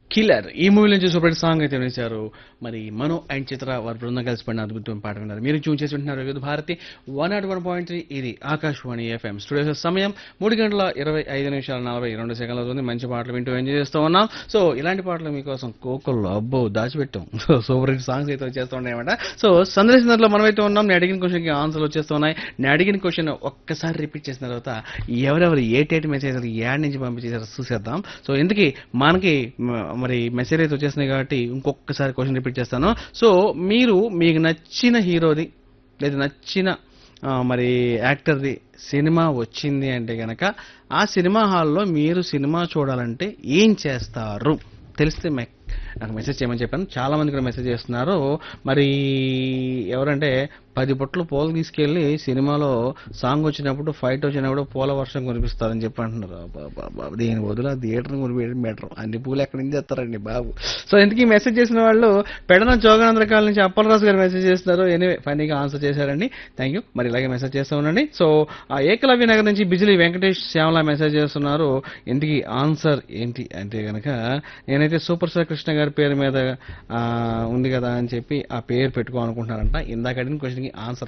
killer ఈ movie నుంచి super hit song అయితే వినిచారు మరి మనో అండ్ చిత్ర వారి బృందం కలిసి పడిన అద్భుతమైన పాట విన్నారు మీరు చూన్ చేసి వింటున్నారు Vividh Bharati one not one point three ఇది ఆకాశవాణి ఎఫ్ఎం స్టూడియో సమయం మూడు గంటల ఇరవై ఐదు నిమిషాల నలభై రెండు సెకండ్ల అవుతుంది మంచి పాటలు వింటూ ఎంజాయ్ చేస్తూ ఉన్నాం సో ఇలాంటి పాటలు మీకోసం కోకల్లో అబ్బో దాచిపెట్టాం సో సూపర్ హిట్ సాంగ్స్ అయితే వచ్చేస్తూ ఉన్నాయన్నమాట సో సందర్శనలో మనమైతే ఉన్నాం నేను అడిగిన క్వశ్చన్కి ఆన్సర్లు వచ్చేస్తున్నాయి నేను అడిగిన క్వశ్చన్ ఒక్కసారి రిపీట్ చేసిన తర్వాత ఎవరెవరు ఏ టైట్ మెసేజ్ యాడ్ నుంచి పంపించేసారో చూసేద్దాం సో ఇందుకే మనకి మ- మరి మెసేజ్ అయితే వచ్చేసినాయి కాబట్టి ఇంకొకసారి క్వశ్చన్ రిపీట్ చేస్తాను సో మీరు మీకు నచ్చిన హీరోది లేదా నచ్చిన ఆ, మరి యాక్టర్ది సినిమా వచ్చింది అంటే గనక ఆ సినిమా హాల్లో మీరు సినిమా చూడాలంటే ఏం చేస్తారు తెలిస్తే మె- నాకు మెసేజ్ చేయమని చెప్పాను చాలా మంది కూడా మెసేజ్ చేస్తున్నారు మరి ఎవరంటే పది బొట్లు పూలు తీసుకెళ్లి సినిమాలో సాంగ్ వచ్చినప్పుడు ఫైట్ వచ్చినప్పుడు పూల వర్షం కురిపిస్తారని చెప్పి అంటున్నారు అబ్బా, అబ్బా, అబ్బా, దీని వదిలే థియేటర్ కురిపించడం బెటర్ అన్ని పూలు ఎక్కడి నుంచి తెస్తారండి బాబు సో ఇంతకీ మెసేజ్ చేసిన వాళ్ళు పెడన జోగానందరకాల నుంచి అప్పలరాజు గారు మెసేజ్ చేస్తున్నారు ఎనివే ఫైనల్గా ఆన్సర్ చేశారండి థ్యాంక్ యూ మరి ఇలాగే మెసేజ్ చేస్తూ ఉండండి సో ఆ ఏకలవ్య నగర్ నుంచి బిజిలీ వెంకటేష్ శ్యామల మెసేజ్ చేస్తున్నారు ఇంతకీ ఆన్సర్ ఏంటి అంటే కనుక నేనైతే సూపర్ స్టార్ కృష్ణ గారి పేరు మీద ఆ, ఉంది కదా అని చెప్పి ఆ పేరు పెట్టుకోవాలనుకుంటున్నారంట ఇందాక అడిగిన క్వశ్చన్కి ఆన్సర్